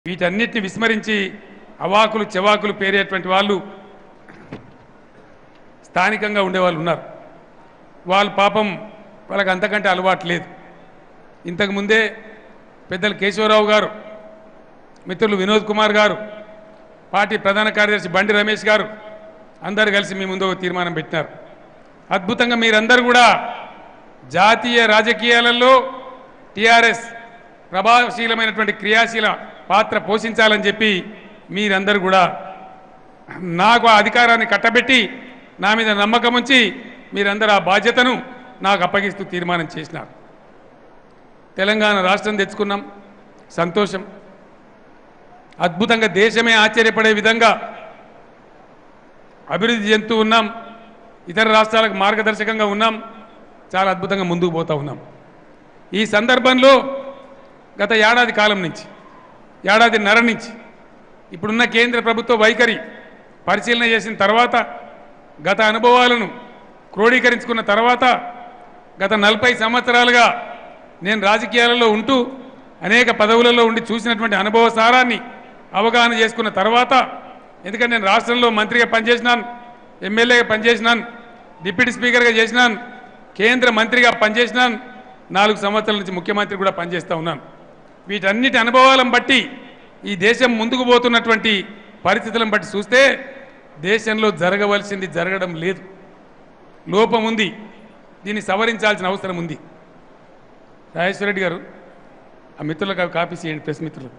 వీటన్నిటిని విస్మరించి అవాకులు చెవాకులు పేరేటువంటి వాళ్ళు స్థానికంగా ఉండేవాళ్ళు ఉన్నారు వాళ్ళు పాపం వాళ్ళకి అంతకంటే అలవాటు లేదు ఇంతకు ముందే పెద్దలు కేశవరావు గారు మిత్రులు వినోద్ కుమార్ గారు పార్టీ ప్రధాన కార్యదర్శి బండి రమేష్ గారు అందరు కలిసి మీ ముందు ఒక తీర్మానం పెట్టినారు అద్భుతంగా మీరందరూ కూడా జాతీయ రాజకీయాలలో టీఆర్ఎస్ ప్రభావశీలమైనటువంటి క్రియాశీల పాత్ర పోషించాలని చెప్పి మీరందరూ కూడా నాకు ఆ అధికారాన్ని కట్టబెట్టి నా మీద నమ్మకం ఉంచి మీరందరూ ఆ బాధ్యతను నాకు అప్పగిస్తూ తీర్మానం చేసినారు తెలంగాణ రాష్ట్రం తెచ్చుకున్నాం సంతోషం అద్భుతంగా దేశమే ఆశ్చర్యపడే విధంగా అభివృద్ధి చెందుతూ ఉన్నాం ఇతర రాష్ట్రాలకు మార్గదర్శకంగా ఉన్నాం చాలా అద్భుతంగా ముందుకు పోతూ ఉన్నాం ఈ సందర్భంలో గత ఏడాది కాలం నుంచి ఏడాదిన్నర నుంచి ఇప్పుడున్న కేంద్ర ప్రభుత్వ వైఖరి పరిశీలన చేసిన తర్వాత గత అనుభవాలను క్రోడీకరించుకున్న తర్వాత గత నలభై సంవత్సరాలుగా నేను రాజకీయాలలో ఉంటూ అనేక పదవులలో ఉండి చూసినటువంటి అనుభవ సారాన్ని అవగాహన చేసుకున్న తర్వాత ఎందుకంటే నేను రాష్ట్రంలో మంత్రిగా పనిచేసినాను ఎమ్మెల్యేగా పనిచేసినాను డిప్యూటీ స్పీకర్గా చేసినాను కేంద్ర మంత్రిగా పనిచేసినాను నాలుగు సంవత్సరాల నుంచి ముఖ్యమంత్రి కూడా పనిచేస్తూ ఉన్నాను వీటన్నిటి అనుభవాలను బట్టి ఈ దేశం ముందుకు పోతున్నటువంటి పరిస్థితులను బట్టి చూస్తే దేశంలో జరగవలసింది జరగడం లేదు లోపం ఉంది దీన్ని సవరించాల్సిన అవసరం ఉంది రాజేశ్వరరెడ్డి గారు ఆ మిత్రులకు అవి కాపీ చేయండి ప్రెస్ మిత్రులు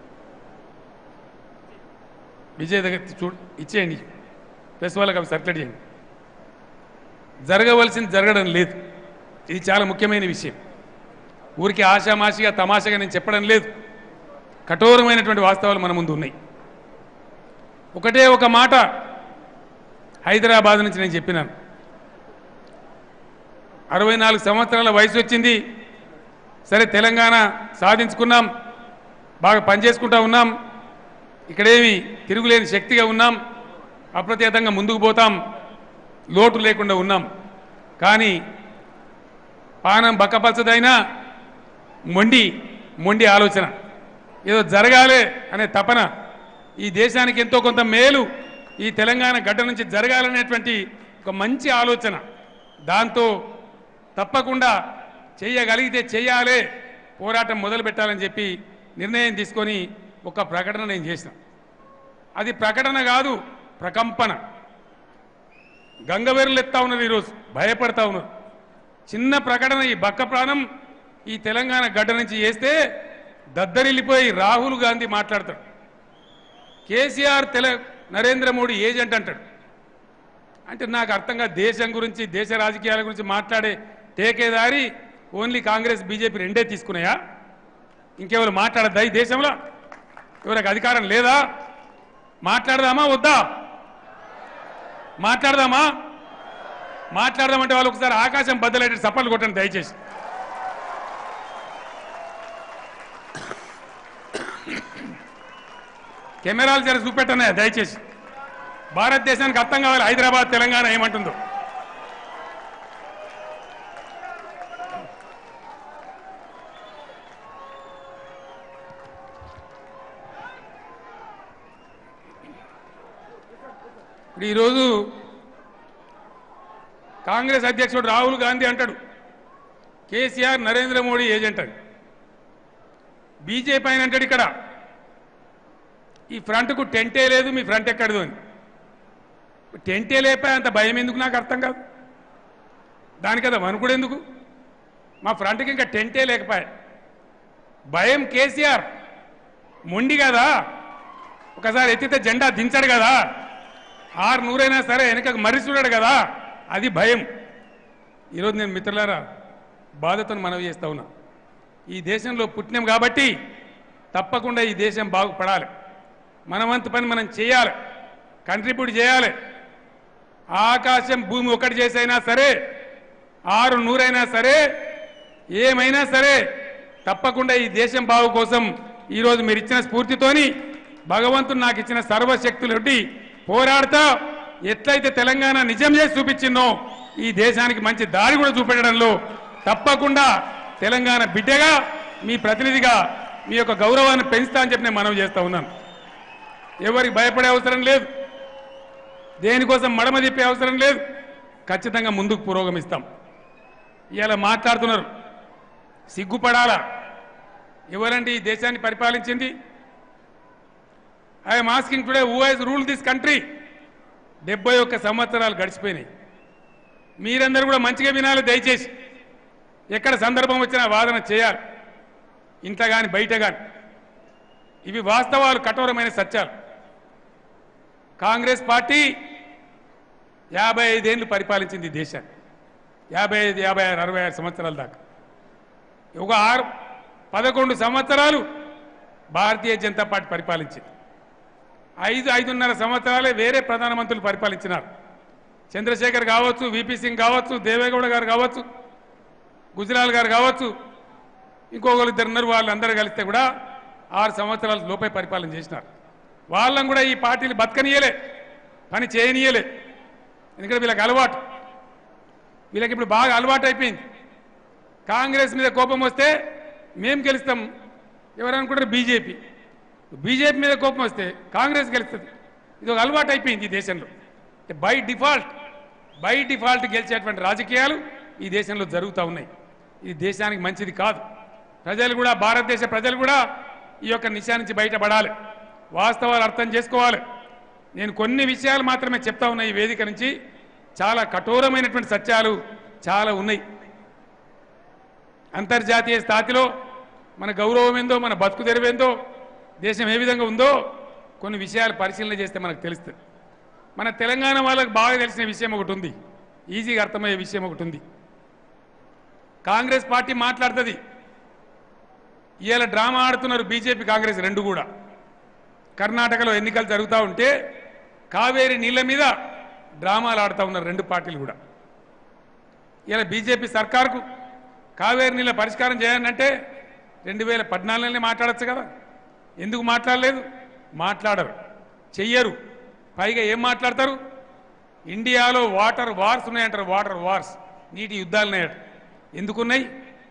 విజయ్ దగ్గర చూ ఇచ్చేయండి ప్రెస్ వాళ్ళకి అవి సర్క్యులేట్ చేయండి జరగవలసింది జరగడం లేదు ఇది చాలా ముఖ్యమైన విషయం ఊరికి ఆషామాషిగా తమాషగా నేను చెప్పడం లేదు కఠోరమైనటువంటి వాస్తవాలు మన ముందు ఉన్నాయి ఒకటే ఒక మాట హైదరాబాద్ నుంచి నేను చెప్పినాను అరవై నాలుగు సంవత్సరాల వయసు వచ్చింది సరే తెలంగాణ సాధించుకున్నాం బాగా పనిచేసుకుంటా ఉన్నాం ఇక్కడేమి తిరుగులేని శక్తిగా ఉన్నాం అప్రత్యేతంగా ముందుకు పోతాం లోటు లేకుండా ఉన్నాం కానీ పానం బక్కపలచదైనా మొండి మొండి ఆలోచన ఏదో జరగాలి అనే తపన ఈ దేశానికి ఎంతో కొంత మేలు ఈ తెలంగాణ గడ్డ నుంచి జరగాలనేటువంటి ఒక మంచి ఆలోచన దాంతో తప్పకుండా చేయగలిగితే చేయాలి పోరాటం మొదలు పెట్టాలని చెప్పి నిర్ణయం తీసుకొని ఒక ప్రకటన నేను చేసిన అది ప్రకటన కాదు ప్రకంపన గంగవేరులు ఎత్తా ఉన్నారు ఈరోజు భయపడతా ఉన్నారు చిన్న ప్రకటన ఈ బక్క ప్రాణం ఈ తెలంగాణ గడ్డ నుంచి చేస్తే దద్దరిల్లిపోయి రాహుల్ గాంధీ మాట్లాడతాడు కేసీఆర్ తెల నరేంద్ర మోడీ ఏజెంట్ అంటాడు అంటే నాకు అర్థంగా దేశం గురించి దేశ రాజకీయాల గురించి మాట్లాడే టేకేదారి ఓన్లీ కాంగ్రెస్ బీజేపీ రెండే తీసుకున్నాయా ఇంకెవరు మాట్లాడద్దా ఈ దేశంలో ఎవరికి అధికారం లేదా మాట్లాడదామా వద్దా మాట్లాడదామా మాట్లాడదామంటే వాళ్ళు ఒకసారి ఆకాశం బద్దలైతే చప్పట్లు కొట్టండి దయచేసి కెమెరాలు జర చూపెట్టనే దయచేసి భారతదేశానికి అర్థం కావాలి హైదరాబాద్ తెలంగాణ ఏమంటుందో ఇప్పుడు ఈరోజు కాంగ్రెస్ అధ్యక్షుడు రాహుల్ గాంధీ అంటాడు కేసీఆర్ నరేంద్ర మోడీ ఏజెంట్ అని బీజేపీ ఆయన అంటాడు ఇక్కడ ఈ ఫ్రంట్కు టెంటే లేదు మీ ఫ్రంట్ ఎక్కడదు అని టెంటే లేపాయి అంత భయం ఎందుకు నాకు అర్థం కాదు దానికి కదా వణుకుడు ఎందుకు మా ఫ్రంట్కి ఇంకా టెంటే లేకపోయా భయం కేసీఆర్ మొండి కదా ఒకసారి ఎత్తితే జెండా దించాడు కదా ఆరు నూరైనా సరే వెనకకు మర్రి చూడాడు కదా అది భయం ఈరోజు నేను మిత్రులారా బాధతో మనవి చేస్తా ఉన్నా ఈ దేశంలో పుట్టినాం కాబట్టి తప్పకుండా ఈ దేశం బాగుపడాలి మన వంతు పని మనం చేయాలి కంట్రిబ్యూట్ చేయాలి ఆకాశం భూమి ఒకటి చేసైనా సరే ఆరు నూరైనా సరే ఏమైనా సరే తప్పకుండా ఈ దేశం బాగు కోసం ఈరోజు మీరు ఇచ్చిన స్ఫూర్తితోని భగవంతుడు నాకు ఇచ్చిన సర్వశక్తులొడ్డి పోరాడుతా ఎట్లయితే తెలంగాణ నిజం చేసి చూపించిందో ఈ దేశానికి మంచి దారి కూడా చూపెట్టడంలో తప్పకుండా తెలంగాణ బిడ్డగా మీ ప్రతినిధిగా మీ యొక్క గౌరవాన్ని పెంచుతా అని చెప్పి నేను మనవి చేస్తా ఉన్నాను ఎవరికి భయపడే అవసరం లేదు దేనికోసం మడమ తిప్పే అవసరం లేదు ఖచ్చితంగా ముందుకు పురోగమిస్తాం ఇవాళ మాట్లాడుతున్నారు సిగ్గుపడాలా ఎవరండి ఈ దేశాన్ని పరిపాలించింది I'm asking today who has rule this country డెబ్బై ఒక్క సంవత్సరాలు గడిచిపోయినాయి మీరందరూ కూడా మంచిగా వినాలి దయచేసి ఎక్కడ సందర్భం వచ్చినా వాదన చేయాలి ఇంట్లో కానీ బయట కానీ ఇవి వాస్తవాలు కఠోరమైన సత్యాలు కాంగ్రెస్ పార్టీ యాభై ఐదేళ్ళు పరిపాలించింది ఈ దేశాన్ని యాభై ఐదు యాభై ఆరు అరవై ఆరు సంవత్సరాల దాకా ఒక ఆరు పదకొండు సంవత్సరాలు భారతీయ జనతా పార్టీ పరిపాలించింది ఐదు ఐదున్నర సంవత్సరాలే వేరే ప్రధానమంత్రులు పరిపాలించినారు చంద్రశేఖర్ కావచ్చు విపి సింగ్ కావచ్చు దేవేగౌడ గారు కావచ్చు గుజరాల్ గారు కావచ్చు ఇంకొకరు ఇద్దరు ఉన్నారు వాళ్ళందరూ కలిస్తే కూడా ఆరు సంవత్సరాల లోపే పరిపాలన చేసినారు వాళ్ళని కూడా ఈ పార్టీలు బతకనీయలే పని చేయనీయలే ఎందుకంటే వీళ్ళకి అలవాటు వీళ్ళకి ఇప్పుడు బాగా అలవాటు అయిపోయింది కాంగ్రెస్ మీద కోపం వస్తే మేం గెలుస్తాం ఎవరు అనుకుంటారు బీజేపీ బీజేపీ మీద కోపం వస్తే కాంగ్రెస్ గెలుస్తుంది ఇది ఒక అలవాటు అయిపోయింది ఈ దేశంలో బై డిఫాల్ట్ బై డిఫాల్ట్ గెలిచేటువంటి రాజకీయాలు ఈ దేశంలో జరుగుతూ ఉన్నాయి ఇది దేశానికి మంచిది కాదు ప్రజలు కూడా భారతదేశ ప్రజలు కూడా ఈ యొక్క నిశా నుంచి బయటపడాలి వాస్తవాలు అర్థం చేసుకోవాలి నేను కొన్ని విషయాలు మాత్రమే చెప్తా ఉన్నా ఈ వేదిక నుంచి చాలా కఠోరమైనటువంటి సత్యాలు చాలా ఉన్నాయి అంతర్జాతీయ స్థాయిలో మన గౌరవం ఏందో మన బతుకు తెరవేందో దేశం ఏ విధంగా ఉందో కొన్ని విషయాలు పరిశీలన చేస్తే మనకు తెలుస్తుంది మన తెలంగాణ వాళ్ళకి బాగా తెలిసిన విషయం ఒకటి ఉంది ఈజీగా అర్థమయ్యే విషయం ఒకటి ఉంది కాంగ్రెస్ పార్టీ మాట్లాడుతుంది ఇవాళ డ్రామా ఆడుతున్నారు బీజేపీ కాంగ్రెస్ రెండు కూడా కర్ణాటకలో ఎన్నికలు జరుగుతూ ఉంటే కావేరి నీళ్ళ మీద డ్రామాలు ఆడుతూ ఉన్నారు రెండు పార్టీలు కూడా ఇలా బీజేపీ సర్కార్కు కావేరి నీళ్ళ పరిష్కారం చేయాలంటే రెండు వేల పద్నాలుగులోనే మాట్లాడచ్చు కదా ఎందుకు మాట్లాడలేదు మాట్లాడరు చెయ్యరు పైగా ఏం మాట్లాడతారు ఇండియాలో వాటర్ వార్స్ ఉన్నాయంటారు వాటర్ వార్స్ నీటి యుద్ధాలు ఉన్నాయట ఎందుకున్నాయి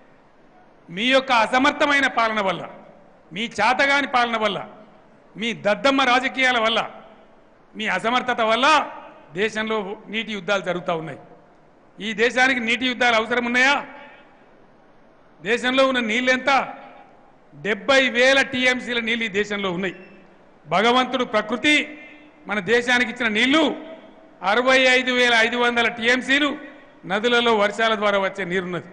మీ యొక్క అసమర్థమైన పాలన వల్ల మీ చేతగాని పాలన వల్ల మీ దద్దమ్మ రాజకీయాల వల్ల మీ అసమర్థత వల్ల దేశంలో నీటి యుద్ధాలు జరుగుతూ ఉన్నాయి ఈ దేశానికి నీటి యుద్ధాలు అవసరం ఉన్నాయా దేశంలో ఉన్న నీళ్ళు ఎంత డెబ్బై వేల టీఎంసీల నీళ్ళు ఈ దేశంలో ఉన్నాయి భగవంతుడు ప్రకృతి మన దేశానికి ఇచ్చిన నీళ్లు అరవై ఐదు వేల ఐదు వందల టీఎంసీలు నదులలో వర్షాల ద్వారా వచ్చే నీరున్నది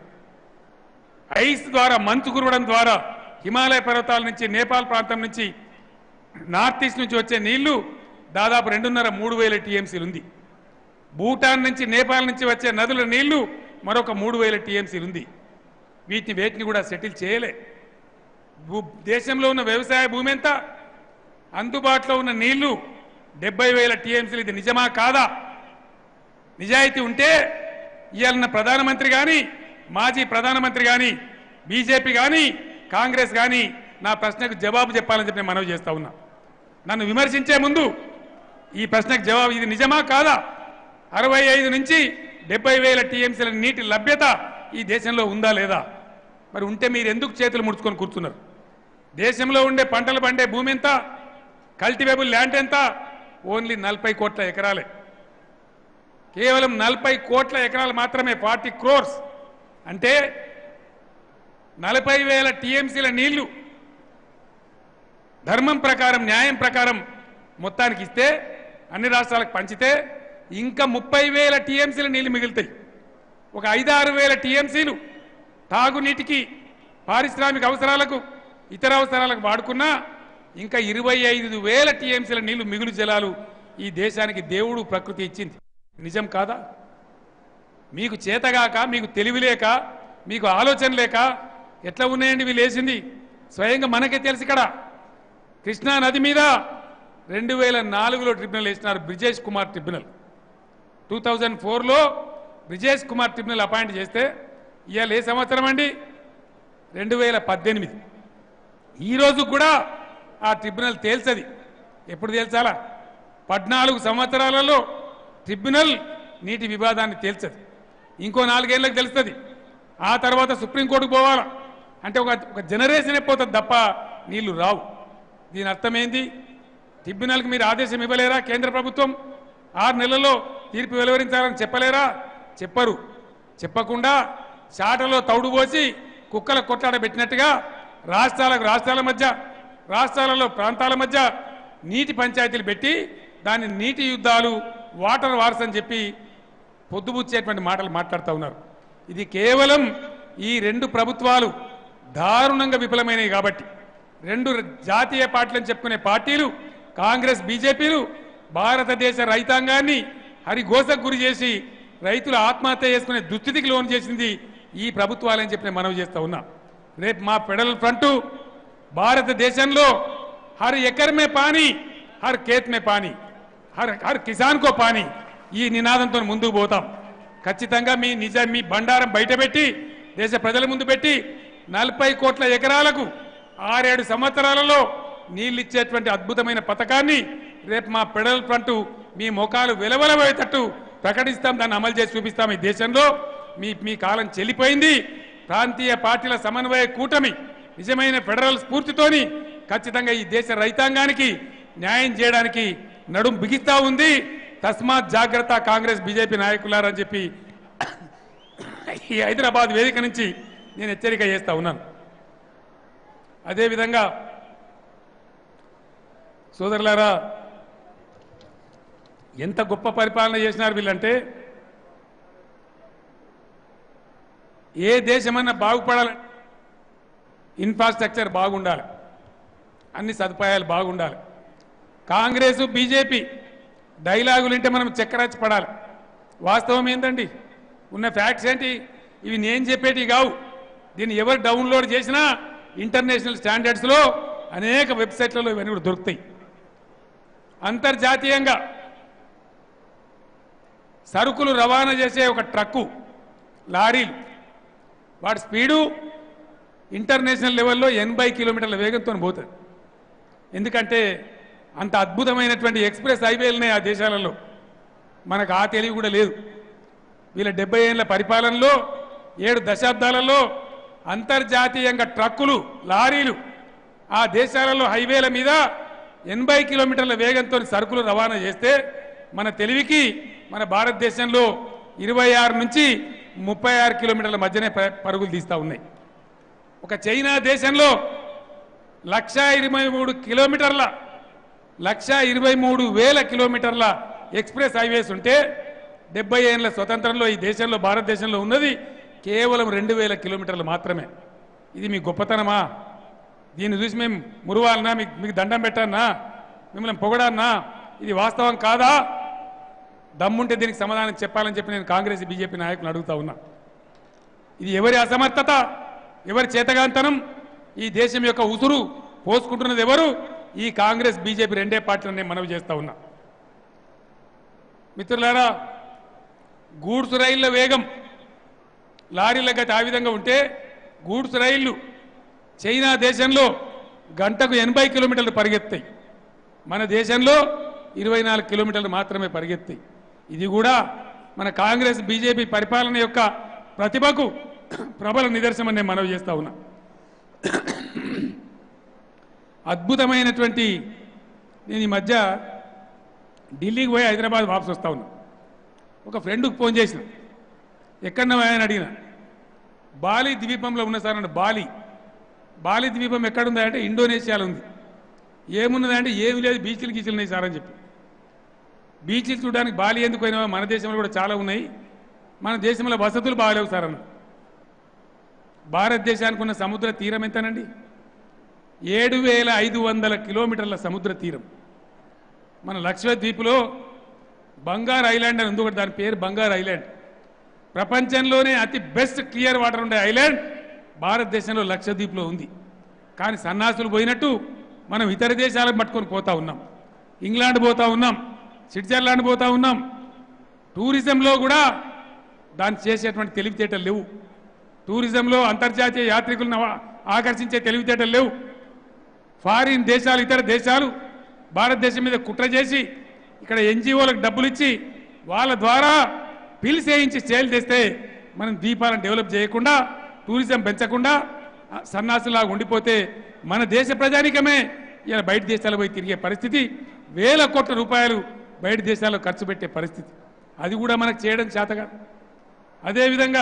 ఐస్ ద్వారా మంచు కురవడం ద్వారా హిమాలయ పర్వతాల నుంచి నేపాల్ ప్రాంతం నుంచి నార్త్ ఈస్ట్ నుంచి వచ్చే నీళ్లు దాదాపు రెండున్నర మూడు వేల టీఎంసీలు ఉంది భూటాన్ నుంచి నేపాల్ నుంచి వచ్చే నదుల నీళ్లు మరొక మూడు వేల టీఎంసీలు ఉంది వీటిని వేటిని కూడా సెటిల్ చేయలే భూ దేశంలో ఉన్న వ్యవసాయ భూమి ఎంత అందుబాటులో ఉన్న నీళ్లు డెబ్బై వేల టీఎంసీలు ఇది నిజమా కాదా నిజాయితీ ఉంటే ఇవాళ ప్రధానమంత్రి కానీ మాజీ ప్రధానమంత్రి కానీ బీజేపీ కానీ కాంగ్రెస్ కానీ నా ప్రశ్నకు జవాబు చెప్పాలని చెప్పి నేను మనవి చేస్తా ఉన్నా నన్ను విమర్శించే ముందు ఈ ప్రశ్నకు జవాబు ఇది నిజమా కాదా అరవై ఐదు నుంచి డెబ్బై వేల టీఎంసీల నీటి లభ్యత ఈ దేశంలో ఉందా లేదా మరి ఉంటే మీరు ఎందుకు చేతులు ముడుచుకొని కూర్చున్నారు దేశంలో ఉండే పంటలు పండే భూమి ఎంత కల్టివేబుల్ ల్యాండ్ ఎంత ఓన్లీ నలభై కోట్ల ఎకరాలే కేవలం నలభై కోట్ల ఎకరాలు మాత్రమే ఫార్టీ క్రోర్స్ అంటే నలభై వేల టీఎంసీల నీళ్లు ధర్మం ప్రకారం న్యాయం ప్రకారం మొత్తానికి ఇస్తే అన్ని రాష్ట్రాలకు పంచితే ఇంకా ముప్పై వేల టీఎంసీల నీళ్లు మిగులుతాయి ఒక ఐదారు వేల టీఎంసీలు తాగునీటికి పారిశ్రామిక అవసరాలకు ఇతర అవసరాలకు వాడుకున్నా ఇంకా ఇరవై ఐదు వేల టీఎంసీల నీళ్లు మిగులు జలాలు ఈ దేశానికి దేవుడు ప్రకృతి ఇచ్చింది నిజం కాదా మీకు చేతగాక మీకు తెలివి లేక మీకు ఆలోచన లేక ఎట్లా ఉన్నాయండి వీళ్ళు వేసింది స్వయంగా మనకే తెలుసు ఇక్కడ కృష్ణా నది మీద రెండు వేల నాలుగులో ట్రిబ్యునల్ వేసినారు Brijesh Kumar tribunal two thousand ఫోర్లో బ్రిజేష్ కుమార్ ట్రిబ్యునల్ అపాయింట్ చేస్తే ఇవాళ ఏ సంవత్సరం అండి రెండు వేల పద్దెనిమిది ఈరోజు కూడా ఆ ట్రిబ్యునల్ తేల్చది ఎప్పుడు తేల్చాలా పద్నాలుగు సంవత్సరాలలో ట్రిబ్యునల్ నీటి వివాదాన్ని తేల్చదు ఇంకో నాలుగేళ్లకు తెలుస్తుంది ఆ తర్వాత సుప్రీంకోర్టుకు పోవాలా అంటే ఒక ఒక జనరేషన్ అయిపోతుంది తప్ప నీళ్లు రావు దీని అర్థమైంది ట్రిబ్యునల్కి మీరు ఆదేశం ఇవ్వలేరా కేంద్ర ప్రభుత్వం ఆరు నెలల్లో తీర్పు వెలువరించాలని చెప్పలేరా చెప్పరు చెప్పకుండా చాటలో తౌడు పోసి కుక్కల కొట్లాడ పెట్టినట్టుగా రాష్ట్రాలకు రాష్ట్రాల మధ్య రాష్ట్రాలలో ప్రాంతాల మధ్య నీటి పంచాయతీలు పెట్టి దాన్ని నీటి యుద్ధాలు వాటర్ వార్స్ అని చెప్పి పొద్దుబుచ్చేటువంటి మాటలు మాట్లాడుతూ ఉన్నారు ఇది కేవలం ఈ రెండు ప్రభుత్వాలు దారుణంగా విఫలమైనవి కాబట్టి రెండు జాతీయ పార్టీలను చెప్పుకునే పార్టీలు కాంగ్రెస్ బీజేపీలు భారతదేశ రైతాంగాన్ని హరిఘోషకు గురి చేసి రైతులు ఆత్మహత్య చేసుకునే దుస్థితికి లోన్ చేసింది ఈ ప్రభుత్వాలని చెప్పి నేను మనవి చేస్తా ఉన్నా రేపు మా ఫెడరల్ ఫ్రంట్ భారతదేశంలో హర్ ఎకర్ మే పానీ హర్ కేత్ మే పానీ హర్ హర్ కిసాన్ కో పానీ ఈ నినాదంతో ముందుకు పోతాం ఖచ్చితంగా మీ నిజ మీ బండారం బయటపెట్టి దేశ ప్రజల ముందు పెట్టి నలభై కోట్ల ఎకరాలకు ఆరేడు సంవత్సరాలలో నీళ్ళు ఇచ్చేటువంటి అద్భుతమైన పథకాన్ని రేపు మా ఫెడరల్ ఫ్రంట్ మీ ముఖాలు వెలవెలబోయేటట్టు ప్రకటిస్తాం దాన్ని అమలు చేసి చూపిస్తాం ఈ దేశంలో మీ మీ కాలం చెల్లిపోయింది ప్రాంతీయ పార్టీల సమన్వయ కూటమి నిజమైన ఫెడరల్ స్ఫూర్తితోని ఖచ్చితంగా ఈ దేశ రైతాంగానికి న్యాయం చేయడానికి నడుం బిగిస్తా ఉంది తస్మాత్ జాగ్రత్త కాంగ్రెస్ బీజేపీ నాయకులారని చెప్పి ఈ హైదరాబాద్ వేదిక నుంచి నేను హెచ్చరిక చేస్తా ఉన్నాను అదేవిధంగా సోదరులారా ఎంత గొప్ప పరిపాలన చేసినారు వీళ్ళంటే ఏ దేశమన్నా బాగుపడాలి ఇన్ఫ్రాస్ట్రక్చర్ బాగుండాలి అన్ని సదుపాయాలు బాగుండాలి కాంగ్రెస్ బీజేపీ డైలాగులు వింటే మనం చక్కరచ్చి పడాలి వాస్తవం ఏందండి ఉన్న ఫ్యాక్ట్స్ ఏంటి ఇవి నేను చెప్పేటి కావు దీన్ని ఎవరు డౌన్లోడ్ చేసినా ఇంటర్నేషనల్ స్టాండర్డ్స్లో అనేక వెబ్సైట్లలో ఇవన్నీ కూడా దొరుకుతాయి అంతర్జాతీయంగా సరుకులు రవాణా చేసే ఒక ట్రక్కు లారీలు వాటి స్పీడు ఇంటర్నేషనల్ లెవెల్లో ఎనభై కిలోమీటర్ల వేగంతో పోతుంది ఎందుకంటే అంత అద్భుతమైనటువంటి ఎక్స్ప్రెస్ హైవేలున్నాయి ఆ దేశాలలో మనకు ఆ తెలివి కూడా లేదు వీళ్ళ డెబ్బై ఏళ్ళ పరిపాలనలో ఏడు దశాబ్దాలలో అంతర్జాతీయంగా ట్రక్కులు లారీలు ఆ దేశాలలో హైవేల మీద ఎనభై కిలోమీటర్ల వేగంతో సరుకులు రవాణా చేస్తే మన తెలివికి మన భారతదేశంలో ఇరవై ఆరు నుంచి ముప్పై ఆరు కిలోమీటర్ల మధ్యనే ప- పరుగులు తీస్తూ ఉన్నాయి ఒక చైనా దేశంలో లక్ష ఇరవై మూడు కిలోమీటర్ల లక్ష ఇరవై మూడు వేల కిలోమీటర్ల ఎక్స్ప్రెస్ హైవేస్ ఉంటే డెబ్బై ఏళ్ళ స్వతంత్రంలో ఈ దేశంలో భారతదేశంలో ఉన్నది కేవలం రెండు వేల కిలోమీటర్లు మాత్రమే ఇది మీ గొప్పతనమా దీన్ని చూసి మేము మురువాలనా మీకు మీకు దండం పెట్టానా మిమ్మల్ని పొగడానా ఇది వాస్తవం కాదా దమ్ముంటే దీనికి సమాధానం చెప్పాలని చెప్పి నేను కాంగ్రెస్ బీజేపీ నాయకులను అడుగుతా ఉన్నా ఇది ఎవరి అసమర్థత ఎవరి చేతగాంతనం ఈ దేశం యొక్క ఉసురు పోసుకుంటున్నది ఎవరు ఈ కాంగ్రెస్ బీజేపీ రెండే పార్టీలు నేను మనవి చేస్తా ఉన్నా మిత్రులారా గూడ్స్ రైళ్ల వేగం లారీల గతి ఆ విధంగా ఉంటే గూడ్స్ రైళ్లు చైనా దేశంలో గంటకు ఎనభై కిలోమీటర్లు పరిగెత్తాయి మన దేశంలో ఇరవై నాలుగు కిలోమీటర్లు మాత్రమే పరిగెత్తాయి ఇది కూడా మన కాంగ్రెస్ బీజేపీ పరిపాలన యొక్క ప్రతిభకు ప్రబల నిదర్శనం నేను మనవి చేస్తా ఉన్నా అద్భుతమైనటువంటి నేను ఈ మధ్య ఢిల్లీకి పోయి హైదరాబాద్ వాపసు వస్తా ఉన్నా ఒక ఫ్రెండ్కి ఫోన్ చేసిన ఎక్కడున్నావా అని అడిగిన బాలి ద్వీపంలో ఉన్న సార్ అంటే బాలి బాలి ద్వీపం ఎక్కడుందా అంటే ఇండోనేషియాలో ఉంది ఏమున్నదంటే ఏమి లేదు బీచ్లు గీచులు ఉన్నాయి సార్ అని చెప్పి బీచ్లు చూడడానికి బాలి ఎందుకు పోయినా మన దేశంలో కూడా చాలా ఉన్నాయి మన దేశంలో వసతులు బాగాలేవు సార్ అన్న భారతదేశానికి ఉన్న సముద్ర తీరం ఎంతనండి ఏడు వేల ఐదు వందల కిలోమీటర్ల సముద్ర తీరం మన లక్షద్వీపులో బంగారు ఐలాండ్ అని ఉంది ఒకటి దాని పేరు బంగారు ఐలాండ్ ప్రపంచంలోనే అతి బెస్ట్ క్లియర్ వాటర్ ఉండే ఐలాండ్ భారతదేశంలో లక్షద్వీప్లో ఉంది కానీ సన్నాసులు పోయినట్టు మనం ఇతర దేశాలకు పట్టుకొని పోతా ఉన్నాం ఇంగ్లాండ్ పోతా ఉన్నాం స్విట్జర్లాండ్ పోతా ఉన్నాం టూరిజంలో కూడా దాన్ని చేసేటువంటి తెలివితేటలు లేవు టూరిజంలో అంతర్జాతీయ యాత్రికులను ఆ- ఆకర్షించే తెలివితేటలు లేవు ఫారిన్ దేశాలు ఇతర దేశాలు భారతదేశం మీద కుట్ర చేసి ఇక్కడ ఎన్జిఓలకు డబ్బులు ఇచ్చి వాళ్ళ ద్వారా పిలిసేయించి సేల్ తెస్తే మనం దీపాలను డెవలప్ చేయకుండా టూరిజం పెంచకుండా ఆ, సన్నాసులాగా ఉండిపోతే మన దేశ ప్రజానికమే ఇలా బయట దేశాలకు పోయి తిరిగే పరిస్థితి వేల కోట్ల రూపాయలు బయట దేశాల్లో ఖర్చు పెట్టే పరిస్థితి అది కూడా మనకు చేయడం చేతగా అదేవిధంగా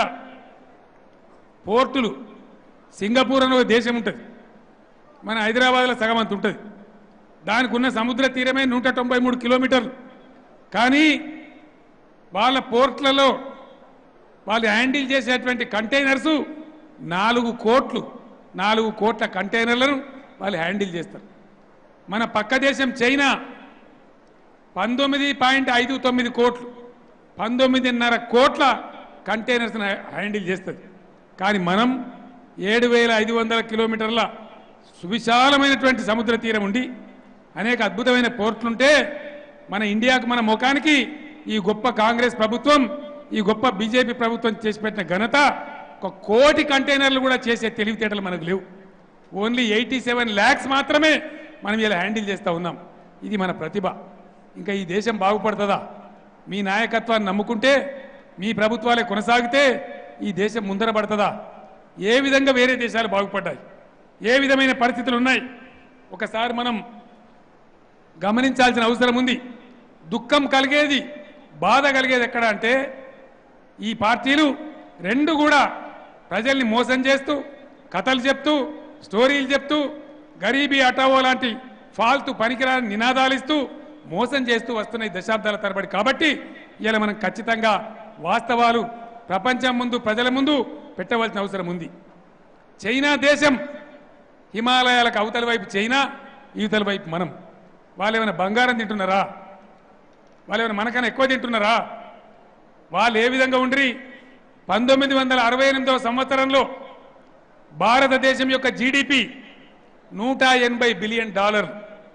పోర్టులు సింగపూర్ అనే ఒక దేశం ఉంటుంది మన హైదరాబాద్లో సగం అంత ఉంటుంది దానికి ఉన్న సముద్ర తీరమే నూట తొంభై మూడు కిలోమీటర్లు కానీ వాళ్ళ పోర్ట్లలో వాళ్ళు హ్యాండిల్ చేసేటువంటి కంటైనర్సు నాలుగు కోట్లు నాలుగు కోట్ల కంటైనర్లను వాళ్ళు హ్యాండిల్ చేస్తారు మన పక్క దేశం చైనా పంతొమ్మిది పాయింట్ ఐదు తొమ్మిది కోట్లు పంతొమ్మిదిన్నర కోట్ల కంటైనర్స్ని హ్యాండిల్ చేస్తుంది కానీ మనం ఏడు వేల ఐదు వందల కిలోమీటర్ల సువిశాలమైనటువంటి సముద్ర తీరం ఉండి అనేక అద్భుతమైన పోర్ట్లుంటే మన ఇండియాకు మన ముఖానికి ఈ గొప్ప కాంగ్రెస్ ప్రభుత్వం ఈ గొప్ప బీజేపీ ప్రభుత్వం చేసి పెట్టిన ఘనత ఒక కోటి కంటైనర్లు కూడా చేసే తెలివితేటలు మనకు లేవు ఓన్లీ ఎయిటీ సెవెన్ ల్యాక్స్ మాత్రమే మనం ఇలా హ్యాండిల్ చేస్తూ ఉన్నాం ఇది మన ప్రతిభ ఇంకా ఈ దేశం బాగుపడుతుందా మీ నాయకత్వాన్ని నమ్ముకుంటే మీ ప్రభుత్వాలే కొనసాగితే ఈ దేశం ముందర పడుతుందా ఏ విధంగా వేరే దేశాలు బాగుపడ్డాయి ఏ విధమైన పరిస్థితులు ఉన్నాయి ఒకసారి మనం గమనించాల్సిన అవసరం ఉంది దుఃఖం కలిగేది బాధ కలిగేది ఎక్కడ అంటే ఈ పార్టీలు రెండు కూడా ప్రజల్ని మోసం చేస్తూ కథలు చెప్తూ స్టోరీలు చెప్తూ గరీబీ అటావో లాంటి ఫాల్తు పనికిరాని నినాదాలు ఇస్తూ మోసం చేస్తూ వస్తున్నాయి దశాబ్దాల తరబడి కాబట్టి ఇలా మనం ఖచ్చితంగా వాస్తవాలు ప్రపంచం ముందు ప్రజల ముందు పెట్టవలసిన అవసరం ఉంది చైనా దేశం హిమాలయాలకు అవతల వైపు చైనా యువతల వైపు మనం వాళ్ళు ఏమైనా బంగారం తింటున్నారా వాళ్ళు ఏమైనా మనకన్నా ఎక్కువ తింటున్నారా వాళ్ళు ఏ విధంగా ఉండ్రి పంతొమ్మిది వందల అరవై ఎనిమిదవ సంవత్సరంలో భారతదేశం యొక్క జీడిపి నూట ఎనభై బిలియన్ డాలర్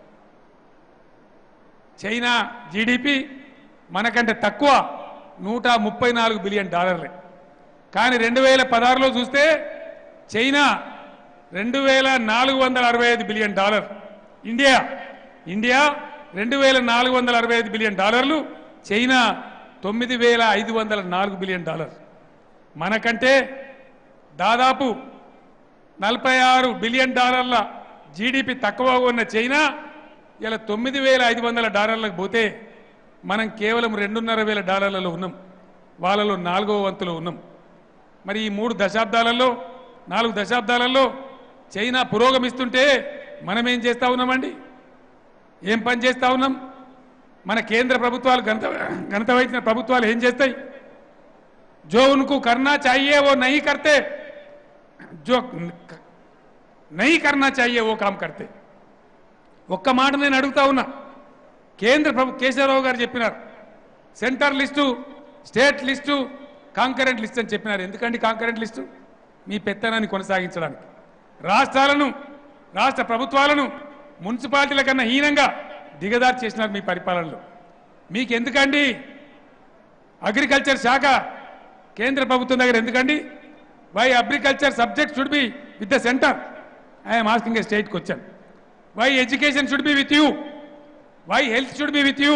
చైనా జీడిపి మనకంటే తక్కువ నూట ముప్పై నాలుగు బిలియన్ డాలర్లే కానీ రెండు వేల పదహారులో చూస్తే చైనా రెండు వేల నాలుగు వందల అరవై ఐదు బిలియన్ డాలర్ ఇండియా ఇండియా రెండు వేల నాలుగు వందల అరవై ఐదు బిలియన్ డాలర్లు చైనా తొమ్మిది వేల ఐదు వందల నాలుగు బిలియన్ డాలర్ మనకంటే దాదాపు నలభై ఆరు బిలియన్ డాలర్ల జీడిపి తక్కువ ఉన్న చైనా ఇలా తొమ్మిది వేల ఐదు వందల డాలర్లకు పోతే మనం కేవలం రెండున్నర వేల డాలర్లలో ఉన్నాం వాళ్ళలో నాలుగవ వంతులో ఉన్నాం మరి ఈ మూడు దశాబ్దాలలో నాలుగు దశాబ్దాలలో చైనా పురోగమిస్తుంటే మనం ఏం చేస్తా ఉన్నామండి ఏం పని చేస్తా ఉన్నాం మన కేంద్ర ప్రభుత్వాలు ఘనత ఘనత వహించిన ప్రభుత్వాలు ఏం చేస్తాయి जो उनको करना चाहिए वो नहीं करते जो नहीं करना चाहिए वो काम करते ఒక్క మాట నేను అడుగుతా ఉన్నా కేంద్ర ప్రభు కేశవరావు గారు చెప్పినారు centre list state list concurrent list అని చెప్పినారు ఎందుకండి కాంకరెంట్ లిస్టు మీ పెత్తనాన్ని కొనసాగించడానికి రాష్ట్రాలను రాష్ట్ర ప్రభుత్వాలను మున్సిపాలిటీల కన్నా హీనంగా దిగదారి చేసినారు మీ పరిపాలనలో మీకు ఎందుకండి అగ్రికల్చర్ శాఖ కేంద్ర ప్రభుత్వం దగ్గర ఎందుకండి why agriculture subject should be with the centre I'm asking a state question why education should be with you why health should be with you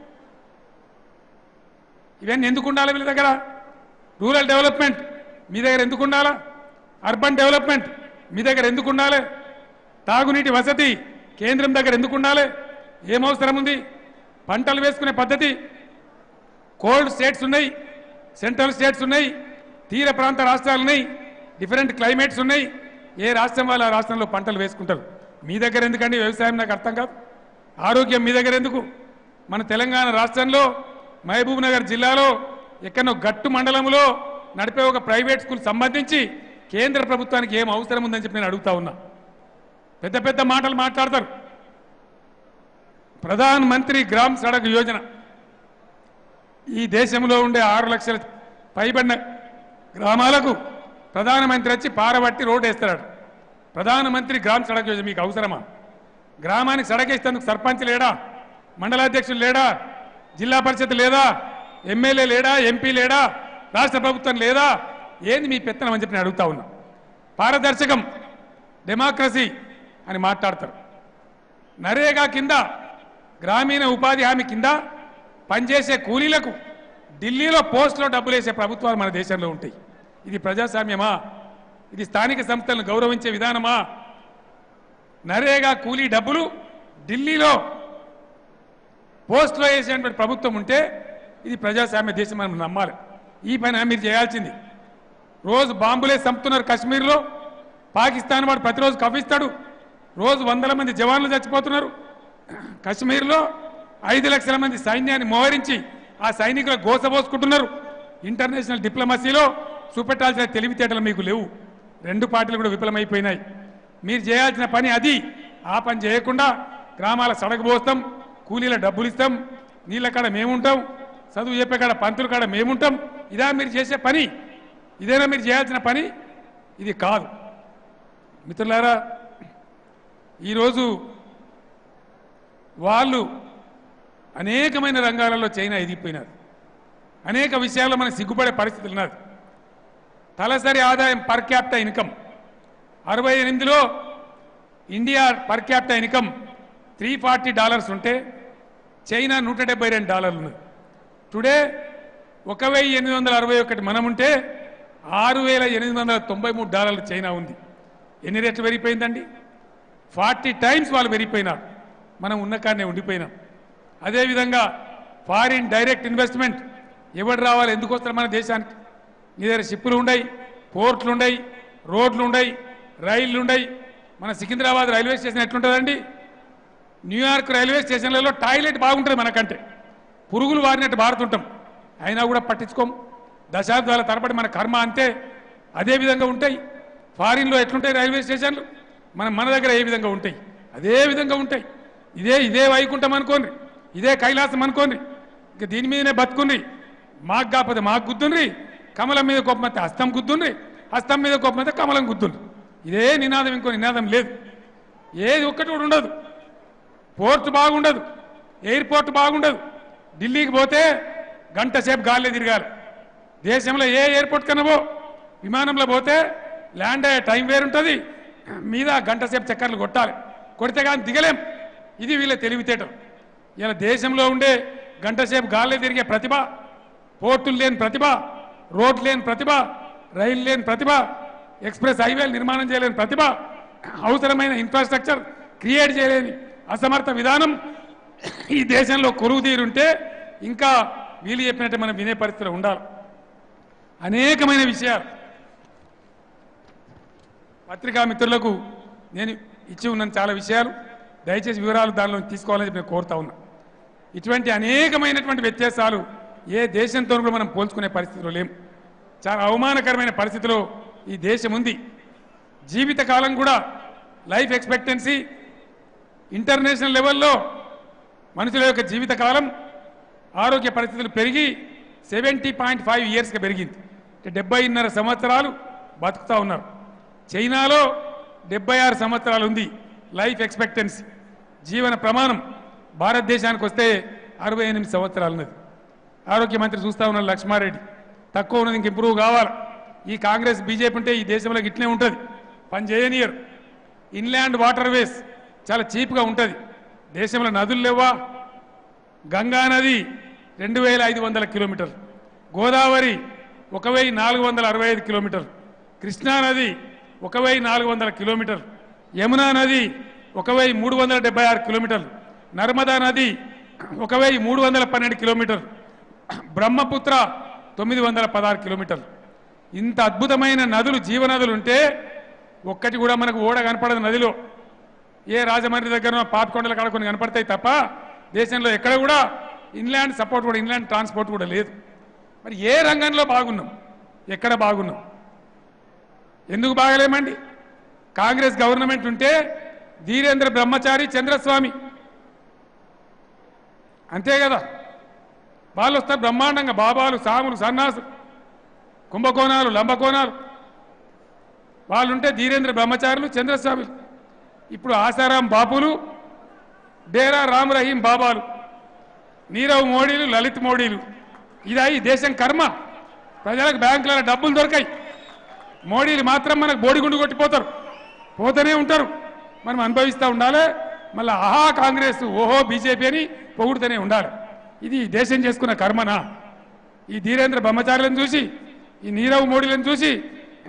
ఇవన్నీ ఎందుకు ఉండాలి వీళ్ళ దగ్గర రూరల్ డెవలప్మెంట్ మీ దగ్గర ఎందుకు ఉండాలా అర్బన్ డెవలప్మెంట్ మీ దగ్గర ఎందుకు ఉండాలి తాగునీటి వసతి కేంద్రం దగ్గర ఎందుకు ఉండాలి ఏం అవసరం ఉంది పంటలు వేసుకునే పద్ధతి కోల్డ్ స్టేట్స్ ఉన్నాయి సెంట్రల్ స్టేట్స్ ఉన్నాయి తీర ప్రాంత రాష్ట్రాలు ఉన్నాయి డిఫరెంట్ క్లైమేట్స్ ఉన్నాయి ఏ రాష్ట్రం వాళ్ళు ఆ రాష్ట్రంలో పంటలు వేసుకుంటారు మీ దగ్గర ఎందుకండి వ్యవసాయం నాకు అర్థం కాదు ఆరోగ్యం మీ దగ్గర ఎందుకు మన తెలంగాణ రాష్ట్రంలో మహబూబ్ నగర్ జిల్లాలో ఎక్కడో గట్టు మండలంలో నడిపే ఒక ప్రైవేట్ స్కూల్ సంబంధించి కేంద్ర ప్రభుత్వానికి ఏం అవసరం ఉందని చెప్పి నేను అడుగుతా ఉన్నా పెద్ద పెద్ద మాటలు మాట్లాడతారు ప్రధాన్ మంత్రి గ్రామ్ సడక్ యోజన ఈ దేశంలో ఉండే ఆరు లక్షల పైబడిన గ్రామాలకు ప్రధానమంత్రి వచ్చి పారబట్టి రోడ్డు వేస్తాడు ప్రధానమంత్రి గ్రామ సడక్ యోజన మీకు అవసరమా గ్రామానికి సడక్ వేసేందుకు సర్పంచ్ లేడా మండలాధ్యక్షులు లేడా జిల్లా పరిషత్ లేదా ఎమ్మెల్యే లేడా ఎంపీ లేడా రాష్ట్ర ప్రభుత్వం లేదా ఏంది మీ పెత్తనం అని చెప్పి నేను అడుగుతా ఉన్నా పారదర్శకం డెమోక్రసీ అని మాట్లాడతారు నరేగా కింద గ్రామీణ ఉపాధి హామీ కింద పనిచేసే కూలీలకు ఢిల్లీలో పోస్టులో డబ్బులు వేసే ప్రభుత్వాలు మన దేశంలో ఉంటాయి ఇది ప్రజాస్వామ్యమా ఇది స్థానిక సంస్థలను గౌరవించే విధానమా నరేగా కూలీ డబ్బులు ఢిల్లీలో పోస్ట్లో వేసేటువంటి ప్రభుత్వం ఉంటే ఇది ప్రజాస్వామ్య దేశం మనం నమ్మాలి ఈ పని మీరు చేయాల్సింది రోజు బాంబులే చంపుతున్నారు కాశ్మీర్లో పాకిస్తాన్ వాడు ప్రతిరోజు కవ్విస్తాడు రోజు వందల మంది జవాన్లు చచ్చిపోతున్నారు కశ్మీర్లో ఐదు లక్షల మంది సైన్యాన్ని మోహరించి ఆ సైనికుల గోసబోసుకుంటున్నారు ఇంటర్నేషనల్ డిప్లొమసీలో చూపెట్టాల్సిన తెలివితేటలు మీకు లేవు రెండు పార్టీలు కూడా విఫలమైపోయినాయి మీరు చేయాల్సిన పని అది ఆ పని చేయకుండా గ్రామాల సడగబోస్తాం కూలీల డబ్బులు ఇస్తాం నీళ్ళ కాడ మేముంటాం చదువు చెప్పే కాడ పంతుల కాడ మేముంటాం ఇదా మీరు చేసే పని ఇదేనా మీరు చేయాల్సిన పని ఇది కాదు మిత్రులారా ఈరోజు వాళ్ళు అనేకమైన రంగాలలో చైనా ఎదిగిపోయినారు అనేక విషయాల్లో మనకు సిగ్గుపడే పరిస్థితులు ఉన్నది తలసరి ఆదాయం పర్ క్యాపిటా ఇన్కమ్ అరవై ఎనిమిదిలో India per capita income three forty dollars ఉంటే చైనా నూట డెబ్బై రెండు డాలర్లు ఉన్నది టుడే ఒక వెయ్యి ఎనిమిది వందల అరవై ఒకటి మనం ఉంటే ఆరు వేల ఎనిమిది వందల తొంభై మూడు డాలర్లు చైనా ఉంది ఎన్ని రెట్లు పెరిగిపోయిందండి ఫార్టీ టైమ్స్ వాళ్ళు పెరిగిపోయినారు మనం ఉన్న కాడనే ఉండిపోయినాం అదేవిధంగా ఫారిన్ డైరెక్ట్ ఇన్వెస్ట్మెంట్ ఎవడు రావాలి ఎందుకు వస్తారు మన దేశానికి నీ దగ్గర షిప్పులు ఉండయి పోర్ట్లు ఉండయి రోడ్లు ఉండయి రైళ్లు ఉండయి మన సికింద్రాబాద్ రైల్వే స్టేషన్ ఎట్లుంటుందండి న్యూయార్క్ రైల్వే స్టేషన్లలో టాయిలెట్ బాగుంటుంది మనకంటే పురుగులు వారినట్టు బారుతుంటాం అయినా కూడా పట్టించుకోం దశాబ్దాల తరబడి మన కర్మ అంతే అదే విధంగా ఉంటాయి ఫారిన్లో ఎట్లుంటాయి రైల్వే స్టేషన్లు మన మన దగ్గర ఏ విధంగా ఉంటాయి అదే విధంగా ఉంటాయి ఇదే ఇదే వైకుంఠం అనుకోండి ఇదే కైలాసం అనుకోండి ఇక దీని మీదనే బతుకుండ్రి మాకు కాకపోతే మాకు గుద్దుండ్రి కమలం మీద కోపమైతే హస్తం గుద్దుండ్రి హస్తం మీద కోపమైతే కమలం గుద్దుండ్రి ఇదే నినాదం ఇంకో నినాదం లేదు ఏది ఒక్కటి కూడా ఉండదు పోర్ట్ బాగుండదు ఎయిర్పోర్ట్ బాగుండదు ఢిల్లీకి పోతే గంట సేపు గాలిలో తిరగాలి దేశంలో ఏ ఎయిర్పోర్ట్ కన్నా విమానంలో పోతే ల్యాండ్ అయ్యే టైం వేరుంటుంది మీద గంట సేపు చక్కర్లు కొట్టాలి కొడితే కానీ దిగలేం ఇది వీళ్ళ తెలివితేటం ఇలా దేశంలో ఉండే గంట సేపు గాలిలో తిరిగే ప్రతిభ పోర్టులు లేని ప్రతిభ రోడ్ లేని ప్రతిభ రైలు లేని ప్రతిభ ఎక్స్ప్రెస్ హైవేలు నిర్మాణం చేయలేని ప్రతిభ అవసరమైన ఇన్ఫ్రాస్ట్రక్చర్ క్రియేట్ చేయలేని అసమర్థ విధానం ఈ దేశంలో కొరువు తీరుంటే ఇంకా వీళ్ళు చెప్పినట్టే మనం వినే పరిస్థితిలో ఉండాలి అనేకమైన విషయాలు పత్రికా మిత్రులకు నేను ఇచ్చి ఉన్నాను చాలా విషయాలు దయచేసి వివరాలు దానిలో తీసుకోవాలని చెప్పి నేను కోరుతా ఉన్నా ఇటువంటి అనేకమైనటువంటి వ్యత్యాసాలు ఏ దేశంతో కూడా మనం పోల్చుకునే పరిస్థితిలో లేం చాలా అవమానకరమైన పరిస్థితిలో ఈ దేశం ఉంది జీవితకాలం కూడా లైఫ్ ఎక్స్పెక్టెన్సీ ఇంటర్నేషనల్ లెవెల్లో మనుషుల యొక్క జీవితకాలం ఆరోగ్య పరిస్థితులు పెరిగి సెవెంటీ పాయింట్ ఫైవ్ ఇయర్స్గా పెరిగింది అంటే డెబ్బైన్నర సంవత్సరాలు బతుకుతా ఉన్నారు చైనాలో డెబ్బై ఆరు సంవత్సరాలు ఉంది లైఫ్ ఎక్స్పెక్టెన్సీ జీవన ప్రమాణం భారతదేశానికి వస్తే అరవై ఎనిమిది సంవత్సరాలు ఉన్నది ఆరోగ్య మంత్రి చూస్తా ఉన్నారు లక్ష్మారెడ్డి తక్కువ ఉన్నది ఇంక ఇంప్రూవ్ కావాలి ఈ కాంగ్రెస్ బీజేపీ ఉంటే ఈ దేశంలో ఇట్లే ఉంటుంది పని చేయనియరు ఇన్లాండ్ వాటర్ వేస్ చాలా చీప్గా ఉంటుంది దేశంలో నదులు లేవా గంగా నది రెండు వేల ఐదు వందల కిలోమీటర్లు గోదావరి ఒక వెయ్యి నాలుగు వందల అరవై ఐదు కిలోమీటర్లు కృష్ణా నది ఒక వెయ్యి నాలుగు వందల కిలోమీటర్లు యమునా నది ఒక వెయ్యి మూడు వందల డెబ్బై ఆరు కిలోమీటర్లు నర్మదా నది ఒక వెయ్యి మూడు వందల పన్నెండు కిలోమీటర్లు బ్రహ్మపుత్ర తొమ్మిది వందల పదహారు కిలోమీటర్లు ఇంత అద్భుతమైన నదులు జీవనదులు ఉంటే ఒక్కటి కూడా మనకు ఓడ కనపడదు నదిలో ఏ రాజమండ్రి దగ్గర పాపికొండల కాడ కొన్ని కనపడతాయి తప్ప దేశంలో ఎక్కడ కూడా ఇన్లాండ్ సపోర్ట్ కూడా ఇన్లాండ్ ట్రాన్స్పోర్ట్ కూడా లేదు మరి ఏ రంగంలో బాగున్నాం ఎక్కడ బాగున్నాం ఎందుకు బాగలేమండి కాంగ్రెస్ గవర్నమెంట్ ఉంటే ధీరేంద్ర బ్రహ్మచారి చంద్రస్వామి అంతే కదా వాళ్ళు వస్తారు బ్రహ్మాండంగా బాబాలు సాములు సన్నాసులు కుంభకోణాలు లంబకోణాలు వాళ్ళుంటే ధీరేంద్ర బ్రహ్మచారులు చంద్రస్వామి ఇప్పుడు ఆసారాం బాపులు డేరా రామ్ రహీం బాబాలు నీరవ్ మోడీలు లలిత్ మోడీలు ఇదా ఈ దేశం కర్మ ప్రజలకు బ్యాంకులలో డబ్బులు దొరకాయి మోడీలు మాత్రం మనకు బోడిగుండు కొట్టిపోతారు పోతూనే ఉంటారు మనం అనుభవిస్తూ ఉండాలి మళ్ళీ ఆహా కాంగ్రెస్ ఓహో బీజేపీ అని పొగుడుతూనే ఉండాలి ఇది ఈ దేశం చేసుకున్న కర్మనా ఈ ధీరేంద్ర బ్రహ్మచారులను చూసి ఈ నీరవ్ మోడీలను చూసి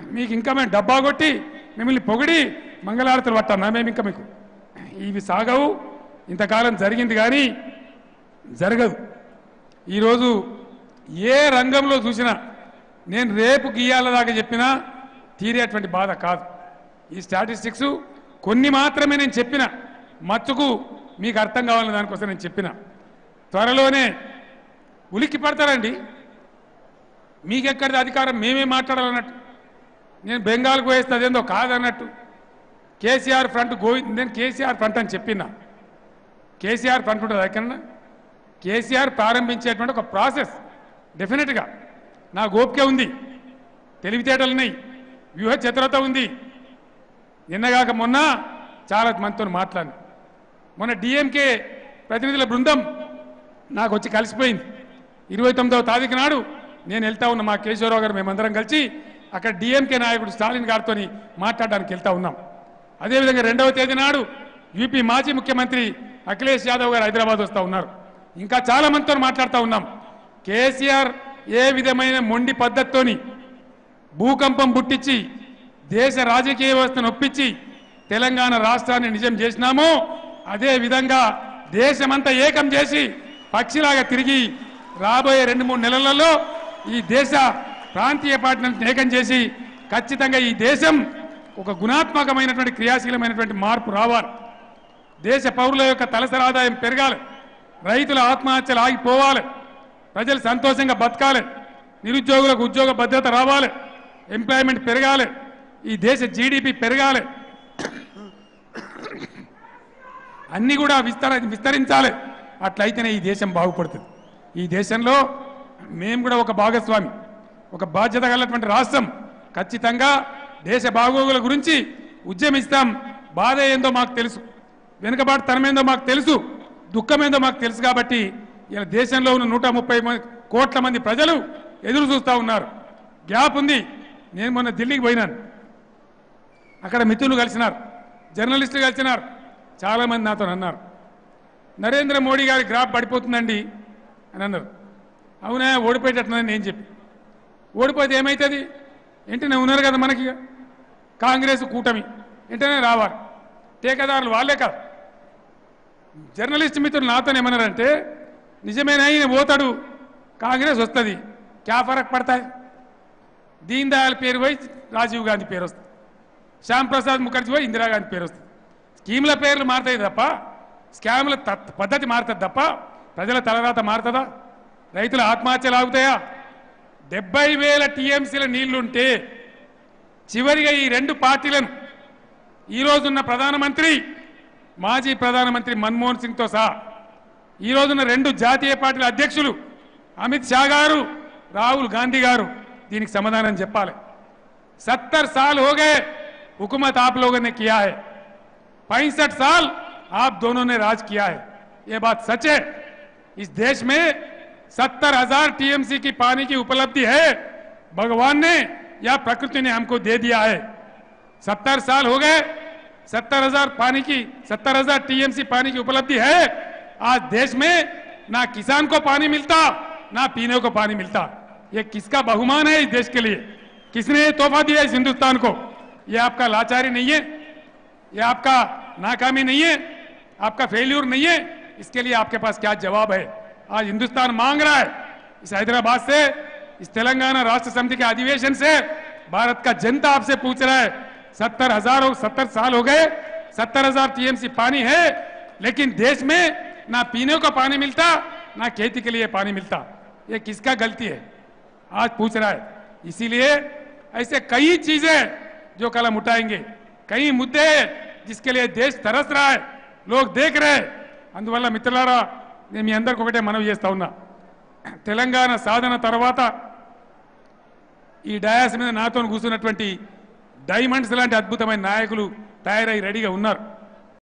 మీకు ఇంకా మేము డబ్బా కొట్టి మిమ్మల్ని పొగిడి మంగళారతులు పట్టాం మేము ఇంకా మీకు ఇవి సాగవు ఇంతకాలం జరిగింది కానీ జరగదు ఈరోజు ఏ రంగంలో చూసినా నేను రేపు గీయాల దాకా చెప్పినా తీరేటువంటి బాధ కాదు ఈ స్టాటిస్టిక్స్ కొన్ని మాత్రమే నేను చెప్పిన మచ్చుకు మీకు అర్థం కావాలని దానికోసం నేను చెప్పిన త్వరలోనే ఉలిక్కి పడతారండి మీకెక్కడిది అధికారం మేమే మాట్లాడాలన్నట్టు నేను బెంగాల్కు వేస్తే అదేందో కాదన్నట్టు కేసీఆర్ ఫ్రంట్ గోవింద్ నేను కేసీఆర్ ఫ్రంట్ అని చెప్పిన కేసీఆర్ ఫ్రంట్ ఉంటుంది ఎక్కడన్నా కేసీఆర్ ప్రారంభించేటువంటి ఒక ప్రాసెస్ డెఫినెట్గా నా గోపిక ఉంది తెలివితేటలు ఉన్నాయి వ్యూహ చతురత ఉంది నిన్నగాక మొన్న చాలా మందితో మాట్లాడి మొన్న డిఎంకే ప్రతినిధుల బృందం నాకు వచ్చి కలిసిపోయింది ఇరవై తొమ్మిదవ తారీఖు నాడు నేను వెళ్తా ఉన్న మా కేశవరావు గారు మేమందరం కలిసి అక్కడ డిఎంకే నాయకుడు స్టాలిన్ గారితో మాట్లాడడానికి వెళ్తా ఉన్నాం అదేవిధంగా రెండవ తేదీ నాడు యూపీ మాజీ ముఖ్యమంత్రి అఖిలేష్ యాదవ్ గారు హైదరాబాద్ వస్తూ ఉన్నారు ఇంకా చాలా మందితో మాట్లాడుతూ ఉన్నాం కేసీఆర్ ఏ విధమైన మొండి పద్ధతితోని భూకంపం పుట్టించి దేశ రాజకీయ వ్యవస్థను ఒప్పించి తెలంగాణ రాష్ట్రాన్ని నిజం చేసినామో అదే విధంగా దేశమంతా ఏకం చేసి పక్షిలాగా తిరిగి రాబోయే రెండు మూడు నెలలలో ఈ దేశ ప్రాంతీయ పార్టీలను ఏకం చేసి ఖచ్చితంగా ఈ దేశం ఒక గుణాత్మకమైనటువంటి క్రియాశీలమైనటువంటి మార్పు రావాలి దేశ పౌరుల యొక్క తలసరి ఆదాయం పెరగాలి రైతుల ఆత్మహత్యలు ఆగిపోవాలి ప్రజలు సంతోషంగా బతకాలి నిరుద్యోగులకు ఉద్యోగ భద్రత రావాలి ఎంప్లాయ్మెంట్ పెరగాలి ఈ దేశ జీడిపి పెరగాలి అన్ని కూడా విస్తర విస్తరించాలి అట్లయితేనే ఈ దేశం బాగుపడుతుంది ఈ దేశంలో మేము కూడా ఒక భాగస్వామి ఒక బాధ్యత గలటువంటి రాష్ట్రం ఖచ్చితంగా దేశ బాగోగుల గురించి ఉద్యమిస్తాం బాధ ఏందో మాకు తెలుసు వెనుకబాటు తనమేందో మాకు తెలుసు దుఃఖమేందో మాకు తెలుసు కాబట్టి ఇలా దేశంలో ఉన్న నూట ముప్పై మంది కోట్ల మంది ప్రజలు ఎదురు చూస్తూ ఉన్నారు గ్యాప్ ఉంది నేను మొన్న ఢిల్లీకి పోయినాను అక్కడ మిత్రులు కలిసినారు జర్నలిస్టులు కలిసినారు చాలామంది నాతో అన్నారు నరేంద్ర మోడీ గారి గ్రాఫ్ పడిపోతుందండి అని అన్నారు అవునా ఓడిపోయేటట్టుందని నేను చెప్పి ఓడిపోతే ఏమవుతుంది వెంటనే ఉన్నారు కదా మనకి ఇక. కాంగ్రెస్ కూటమి వెంటనే రావాలి టీకాదారులు వాళ్ళే కాదు జర్నలిస్ట్ మిత్రులు నాతో ఏమన్నారంటే నిజమేనా ఈయన పోతాడు కాంగ్రెస్ వస్తుంది క్యా ఫరక్ పడతాయి దీన్ దయాళ్ పేరు పోయి రాజీవ్ గాంధీ పేరు వస్తుంది శ్యామ్ ప్రసాద్ ముఖర్జీ పోయి ఇందిరాగాంధీ పేరు వస్తుంది స్కీముల పేర్లు మారుతాయి తప్ప స్కాముల తత్- పద్ధతి మారుతుంది తప్ప ప్రజల తలరాత మారుతుందా రైతుల ఆత్మహత్యలు ఆగుతాయా డెబ్బై వేల టీఎంసీల నీళ్లుంటే చివరిగా ఈ రెండు పార్టీలను ఈ రోజున్న ప్రధానమంత్రి మాజీ ప్రధానమంత్రి మన్మోహన్ సింగ్తో సహా ఈ రోజున్న రెండు జాతీయ పార్టీల అధ్యక్షులు అమిత్ షా గారు రాహుల్ గాంధీ గారు దీనికి సమాధానం చెప్పాలి सत्तर साल हो गए हुकूमत आप लोगों ने किया है पैंसठ साल आप दोनों ने राज किया है ये बात सच है इस देश में सत्तर हजार टीएमसी की पानी की उपलब्धि है भगवान ने या प्रकृति ने हमको दे दिया है सत्तर साल हो गए सत्तर हजार पानी की सत्तर हजार टीएमसी पानी की उपलब्धि है आज देश में ना किसान को पानी मिलता ना पीने को पानी मिलता ये किसका बहुमान है इस देश के लिए किसने ये तोहफा दिया इस हिंदुस्तान को ये आपका लाचारी नहीं है ये आपका नाकामी नहीं है आपका फेल्यूर नहीं है इसके लिए आपके पास क्या जवाब है आज हिंदुस्तान मांग रहा है इस हैदराबाद से इस तेलंगाना राष्ट्र समिति के अधिवेशन से भारत का जनता आपसे पूछ रहा है सत्तर हजार सत्तर साल हो गए सत्तर हजार टीएमसी पानी है लेकिन देश में ना पीने को पानी मिलता ना खेती के लिए पानी मिलता ये किसका गलती है आज पूछ रहा है इसीलिए ऐसे कई चीजें जो कल हम उठाएंगे कई मुद्दे हैं जिसके लिए देश तरस रहा है लोग देख रहे हैं అందువల్ల మిత్రులారా నేను మీ అందరికి ఒకటే మనవి చేస్తా ఉన్నా తెలంగాణ సాధన తర్వాత ఈ డయాస్ మీద నాతో కూర్చున్నటువంటి డైమండ్స్ లాంటి అద్భుతమైన నాయకులు తయారై రెడీగా ఉన్నారు